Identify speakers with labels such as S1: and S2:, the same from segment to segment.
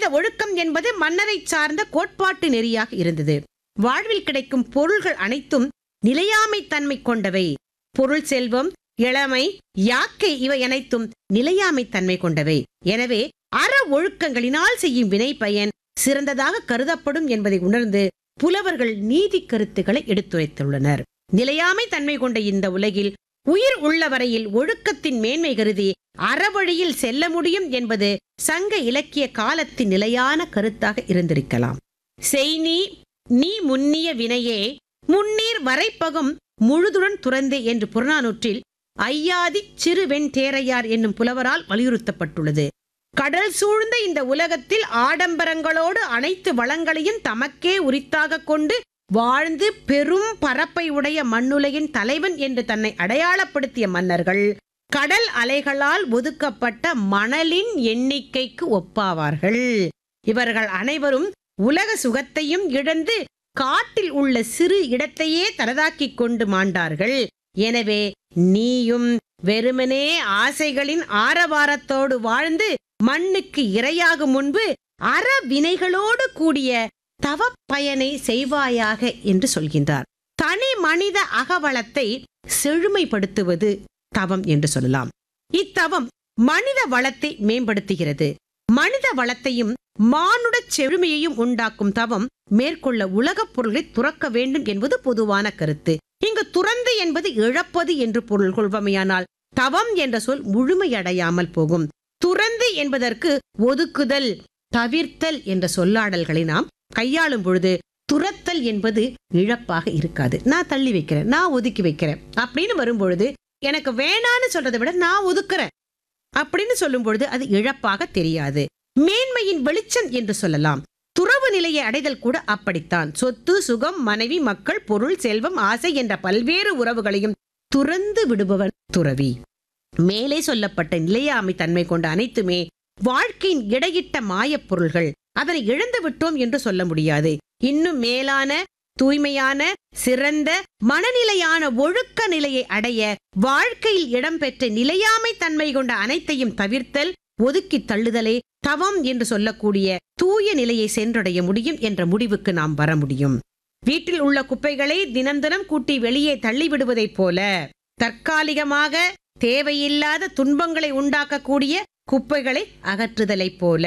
S1: ஒழுக்கம் என்பது மன்னரை சார்ந்த கோட்பாட்டு நெறியாக இருந்தது வாழ்வில் கிடைக்கும் பொருள்கள் அனைத்தும் நிலையாமை தன்மை கொண்டவை பொருள் செல்வம் இளமை யாக்கை இவை அனைத்தும் நிலையாமை தன்மை கொண்டவை எனவே அற ஒழுக்கங்களினால் செய்யும் வினை பயன் சிறந்ததாக கருதப்படும் என்பதை உணர்ந்து புலவர்கள் நீதி கருத்துக்களை எடுத்துரைத்துள்ளனர் நிலையாமை தன்மை கொண்ட இந்த உலகில் உயிர் உள்ள வரையில் ஒழுக்கத்தின் மேன்மை கருதி அறவழியில் செல்ல முடியும் என்பது சங்க இலக்கிய காலத்தின் நிலையான கருத்தாக இருந்திருக்கலாம் செய்நீ நீ முன்னிய வினையே முன்னீர் வரைப்பகும் முழுதுடன் துறந்தே என்று புறநானூற்றில் ஐயாதி சிறுவெண் தேரையார் என்னும் புலவரால் வலியுறுத்தப்பட்டுள்ளது கடல் சூழ்ந்த இந்த உலகத்தில் ஆடம்பரங்களோடு அனைத்து வளங்களையும் தமக்கே உரித்தாக கொண்டு வாழ்ந்து பெரும் பரப்பை உடைய மண்ணுலகின் தலைவன் என்று தன்னை அடையாளப்படுத்திய மன்னர்கள் கடல் அலைகளால் ஒதுக்கப்பட்ட மணலின் எண்ணிக்கைக்கு ஒப்பாவார்கள் இவர்கள் அனைவரும் உலக சுகத்தையும் இழந்து காட்டில் உள்ள சிறு இடத்தையே தனதாக்கிக் கொண்டு மாண்டார்கள் எனவே நீயும் வெறுமனே ஆசைகளின் ஆரவாரத்தோடு வாழ்ந்து மண்ணுக்கு இரையாகும் முன்பு அற வினைகளோடு கூடிய தவப்பயனை செய்வாயாக என்று சொல்கின்றார் தனி மனித அகவளத்தை செழுமைப்படுத்துவது தவம் என்று சொல்லலாம் இத்தவம் மனித வளத்தை மேம்படுத்துகிறது மனித வளத்தையும் மானுட செழுமையையும் உண்டாக்கும் தவம் மேற்கொள்ள உலகப் பொருளை துறக்க வேண்டும் என்பது பொதுவான கருத்து இங்கு துறந்து என்பது இழப்பது என்று பொருள் கொள்வமையானால் தவம் என்ற சொல் முழுமையடையாமல் போகும் துறந்து என்பதற்கு ஒதுக்குதல் தவிர்த்தல் என்ற சொல்லாடல்களை நாம் கையாளும் பொழுது துரத்தல் என்பது இழப்பாக இருக்காது நான் தள்ளி வைக்கிறேன் நான் ஒதுக்கி வைக்கிறேன் அப்படின்னு வரும்பொழுது எனக்கு வேணான்னு சொல்றதை விட நான் ஒதுக்குறேன் அப்படின்னு சொல்லும் பொழுது அது இழப்பாக தெரியாது மேன்மையின் வெளிச்சம் என்று சொல்லலாம் துறவு நிலையை அடைதல் கூட அப்படித்தான் சொத்து சுகம் மனைவி மக்கள் பொருள் செல்வம் ஆசை என்ற பல்வேறு உறவுகளையும் துறந்து விடுபவன் துறவி மேலே சொல்லப்பட்ட நிலையாமை தன்மை கொண்ட அனைத்துமே வாழ்க்கையின் இடையிட்ட மாயப் பொருள்கள் அதனை இழந்து விட்டோம் என்று சொல்ல முடியாது இன்னும் மேலான தூய்மையான சிறந்த மனநிலையான ஒழுக்க நிலையை அடைய வாழ்க்கையில் இடம்பெற்ற நிலையாமை தன்மை கொண்ட அனைத்தையும் தவிர்த்தல் ஒதுக்கி தள்ளுதலே தவம் என்று சொல்லக்கூடிய தூய நிலையை சென்றடைய முடியும் என்ற முடிவுக்கு நாம் வர முடியும் வீட்டில் உள்ள குப்பைகளை தினம் தினம் கூட்டி வெளியே தள்ளிவிடுவதைப் போல தற்காலிகமாக தேவையில்லாத துன்பங்களை உண்டாக்கக்கூடிய குப்பைகளை அகற்றுதலைப் போல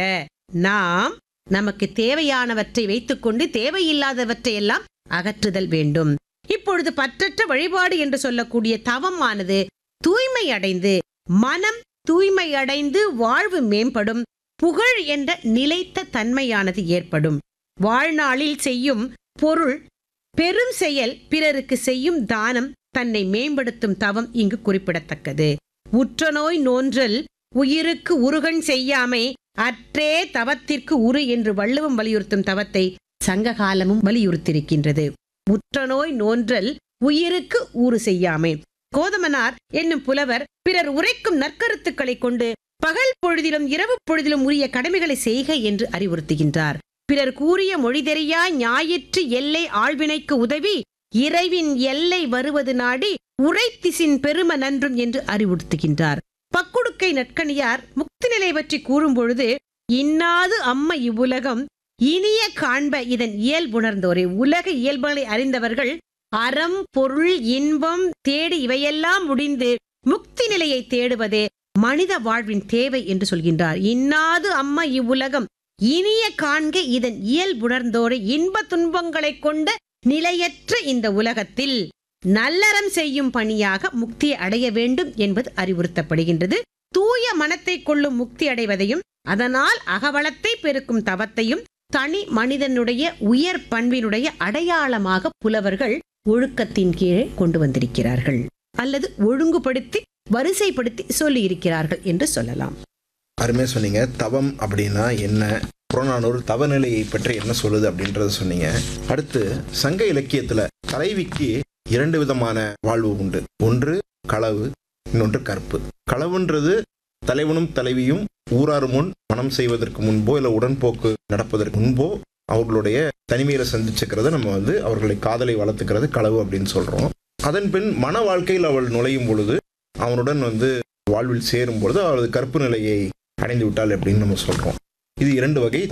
S1: நாம் நமக்கு தேவையானவற்றை வைத்துக்கொண்டு தேவையில்லாதவற்றை எல்லாம் அகற்றுதல் வேண்டும் இப்பொழுது பற்றற்ற வழிபாடு என்று சொல்லக்கூடிய தவமானது தூய்மை அடைந்து மனம் தூய்மை அடைந்து வாழ்வு மேம்படும் புகழ் என்ற நிலைத்த தன்மையானது ஏற்படும் வாழ்நாளில் செய்யும் பொருள் பெரும் செயல் பிறருக்கு செய்யும் தானம் தன்னை மேம்படுத்தும் தவம் இங்கு குறிப்பிடத்தக்கது உற்றநோய் நோன்றல் உயிருக்கு உருகன் செய்யாமை அற்றே தவத்திற்கு உரு என்று வள்ளுவம் வலியுறுத்தும் தவத்தை சங்ககாலமும் வலியுறுத்தியிருக்கின்றது உற்றநோய் நோன்றல் உயிருக்கு ஊறு செய்யாமை கோதமனார் என்னும் புலவர் பிறர் உரைக்கும் நற்கருத்துக்களை கொண்டு பகல் பொழுதிலும் இரவு பொழுதிலும் உரிய கடமைகளை செய்க என்று அறிவுறுத்துகின்றார் பிறர் கூறிய மொழி தெரியா ஞாயிற்று எல்லை ஆழ்வினைக்கு உதவி இறைவின் எல்லை வருவது நாடி உரைத்திசின் பெரும நன்றும் என்று அறிவுறுத்துகின்றார் பக்குடுக்கை நற்கணியார் முக்தி நிலை பற்றி கூறும் பொழுது இன்னாது அம்ம இவ்வுலகம் இனிய காண்ப இதன் இயல்புணர்ந்தோரே உலக இயல்புகளை அறிந்தவர்கள் அறம் பொருள் இன்பம் தேடி இவையெல்லாம் முடிந்து முக்தி நிலையை தேடுவதே மனித வாழ்வின் தேவை என்று சொல்கின்றார் இன்னாது அம்மா இவ்வுலகம் இனிய காண்க இதன் இயல்புணர்ந்தோரை இன்ப துன்பங்களைக் கொண்ட நிலையற்ற இந்த உலகத்தில் நல்லறம் செய்யும் பணியாக முக்தி அடைய வேண்டும் என்பது அறிவுறுத்தப்படுகின்றது தூய மனத்தை கொள்ளும் முக்தி அடைவதையும் அதனால் அகவளத்தை பெருக்கும் தவத்தையும் தனி மனிதனுடைய உயர் பண்பினுடைய அடையாளமாக புலவர்கள் ஒழுக்கத்தின் கீழே கொண்டு வந்திருக்கிறார்கள் அல்லது ஒழுங்குபடுத்தி வரிசைப்படுத்தி சொல்லி இருக்கிறார்கள் என்று சொல்லலாம்
S2: அருமையாக சொன்னீங்க தவம் அப்படின்னா என்ன புறநானூறு தவநிலையை பற்றி என்ன சொல்லுது அப்படின்றத சொன்னீங்க அடுத்து சங்க இலக்கியத்துல தலைவிக்கு இரண்டு விதமான வாழ்வு உண்டு ஒன்று களவு இன்னொன்று கற்பு களவுன்றது தலைவனும் தலைவியும் ஊராறு முன் மனம் செய்வதற்கு முன்போ இல்லை உடன்போக்கு நடப்பதற்கு முன்போ அவர்களுடைய தனிமையில சந்திச்சுக்கிறத நம்ம வந்து அவர்களை காதலை வளர்த்துக்கிறது களவு அப்படின்னு சொல்றோம் அதன் பின் மன வாழ்க்கையில் அவள் நுழையும் பொழுது அவனுடன் வந்து வாழ்வில் சேரும் பொழுது அவளது கற்பு நிலையை அடைந்து விட்டாள் அப்படின்னு நம்ம சொல்றோம் இது இரண்டு வகை